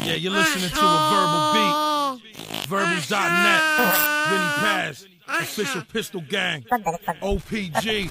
Yeah, you're listening to a verbal beat. Verbals.net. Vinny Paz. Official Pistol Gang. OPG.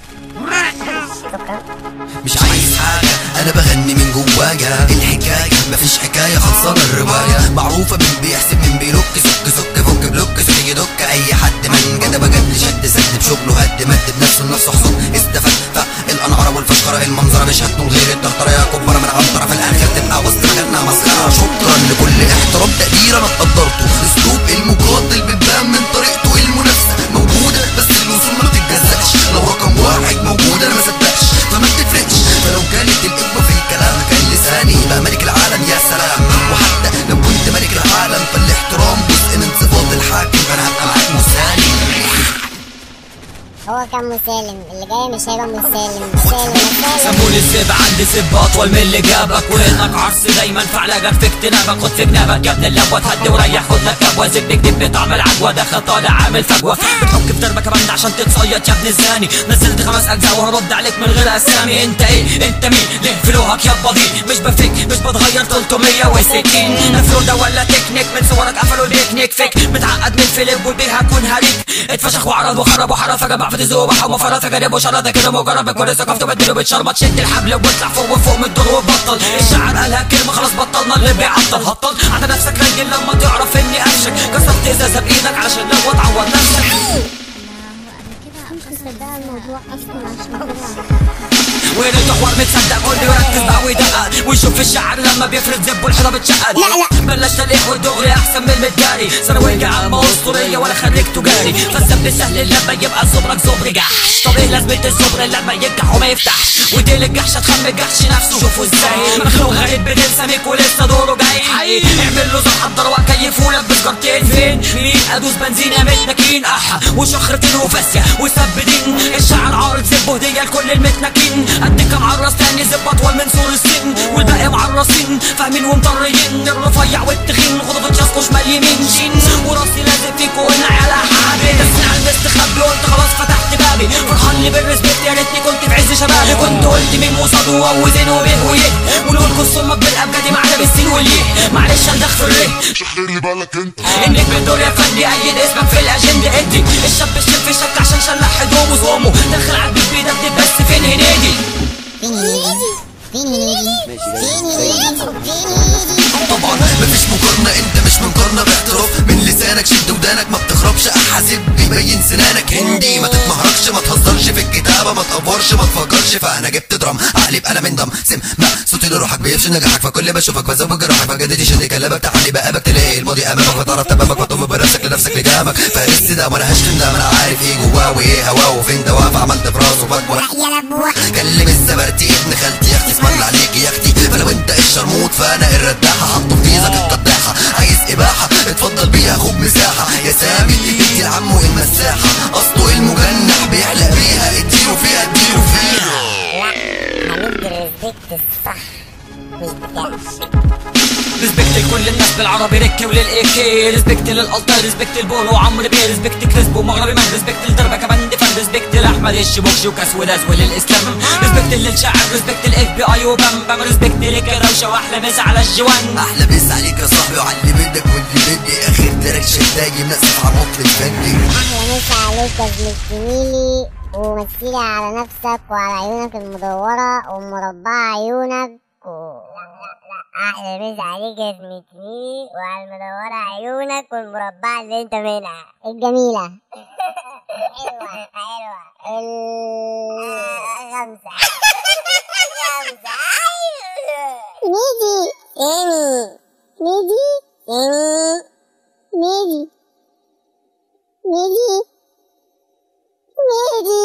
مش عايز حاجة أنا بغني من جوايا الحكاية مفيش حكاية خلصانة الرواية معروفة مين بيحسب مين بيلوك سك سك فك بلوك سك يدك أي حد من جد بجد شد سد بشغله هد مد بنفسه لنفسه حصن استفاد فالأنعرة والفشخرة المنظرة مش هتنول غير الطرطرة يا كبرة من عنطرة في الآخر تبقى وسط مجالنا مسخرة شكرا لكل احترام تقدير أنا قدرته أسلوب المقاتل بتبان من طريقته المنافسة موجودة بس الوصول ما بتتجزأش لو رقم واحد موجود أنا ما صدقش فما بتفرقش فلو كانت القمة في الكلام كان لساني يبقى ملك العالم يا سلام وحتى لو كنت ملك العالم فالاحترام جزء من صفات الحاكم فأنا هبقى معاك مسالم هو كان مسالم اللي جاي مش هيبقى مسالم مسالم مسالم سموني السيب عندي سيب اطول من اللي جابك وهناك عرس دايما في علاجك في اجتنابك خد في جنابك يا ابن اللبوه تهدي وريح خد لك كبوه زبني كدب بطعم العجوه داخل طالع عامل فجوه بتحك في دربك كمان عشان تتصيد يا ابن الزاني نزلت خمس اجزاء وهرد عليك من غير اسامي انت ايه انت مين ليه فلوهك يا بضيء مش بفك مش بتغير 360 نفلو ده ولا تكنيك من صورك قفلوا البيكنيك فيك متعقد من فيلم والبيه هكون هريك اتفشخ وعرض وخرب وحرف جمع في تزوبح ومفرط جرب وشرط كده مجرد بكل ثقافته بديله بتشربط شد الحبل واطلع فوق وفوق من الدور وبطل الشعر قالها كلمه خلاص بطلنا اللي بيعطل هطل على نفسك راجل لما تعرف اني قفشك كسرت ازازه بايدك علشان لو تعوض نفسك مش مصدقة الموضوع اصلا عشان كده وين الحوار متصدق قول لي وركز بقى ويدقق ويشوف الشعر لما بيفرد زب والحيطه بتشقق لا، لا. بلاش تلقيح والدغري احسن من المتجاري ثانويه عامه اسطوريه ولا خريج تجاري فالسب سهل لما يبقى صبرك صبر جحش طب ايه لازمه الصبر لما ينجح وما يفتحش وديل الجحش هتخم الجحش نفسه شوفوا ازاي مخلوق غريب بتنسى ميك ولسه دوره جاي حقيقي اعمل له زر حضر وكيف ولك بسكرتين فين مين ادوس بنزين يا متنكين احا وشخرتين وفاسيه وسبدين الشعر عارض زب هديه لكل المتنكين قد كام عرس تاني زب اطول من سور السن والباقي معرسين فاهمين ومطريين الرفيع والتخين غضبة شاسكو شمال يمين شين وراسي لازق فيكو وانا على حبيبي تسمع المستخبي قلت خلاص فتحت بابي فرحان لي بالريسبكت يا ريتني كنت في عز شبابي كنت قلت مين وصاد ووزن وبيه ويه ونقول الصمك بالابجدي معنا بالسين واليه معلش الدخ في الريه خلي بالك انت انك بدور يا فندي ايد اسمك في الاجنده ادي الشاب الشاب في شك عشان شلح هدومه وصومه دخل عبيد بيدبدب بس فين هنيدي فين هنيدي فين هنيدي فين هنيدي فين هنيدي طبعا مفيش مقارنة انت مش من قرنة باحتراف من لسانك شد ودانك ما بتخربش احاسب بيبين سنانك هندي ما تتمهرجش ما تهزرش في الكتابة ما تقفرش ما تفكرش فانا جبت درام اقلب قلم من دم سم ما صوتي لروحك بيفشل نجاحك فكل ما اشوفك بزوج جراحك فجدتي شد كلامك تعالي بقابك تلاقي الماضي امامك فتعرف تمامك وتقوم بنفسك لنفسك لجامك فارس ده وانا هشتم ده ما انا عارف ايه جواه وايه هواه وفين دواه فعملت في راسه فتوى يا لبوح كلم الزبرتي ابن خالتي يا اختي اسمع عليك يا اختي فلو انت الشرموط فانا الرداحه حطه في ايدك القداحه عايز اباحه اتفضل بيها خد مساحه يا سامي ادي العم المساحه اصله المجنح بيحلق بيها اديله فيها اديله فيها هندي الريسبكت الصح مش بتاع ريسبكت لكل الناس بالعربي ركي وللايكي ريسبكت للالتر ريسبكت لبولو وعمرو بيه ريسبكت كريسبو مغربي مان ريسبكت لدربه كمان دفن ريسبكت لاحمد الشبوكشي وكاس وداز وللاسلام ريسبكت للشاعر ريسبكت الاف بي اي وبام بام ريسبكت لكروشه واحلى مسا على الجوان احلى بس عليك يا صاحبي وعلي بدك واللي بدي اخر تراك شداجي منسف على مطل الفني احلى مسا عليك يا زميل زميلي ومثلي على نفسك وعلى عيونك المدورة ومربعة عيونك و... لا لا لا احلى مسا عليك يا زميل زميلي وعلى المدورة عيونك والمربعة اللي انت منها الجميلة حلوة حلوة ال خمسة خمسة نيجي تاني نيجي تاني نيجي نيجي نيجي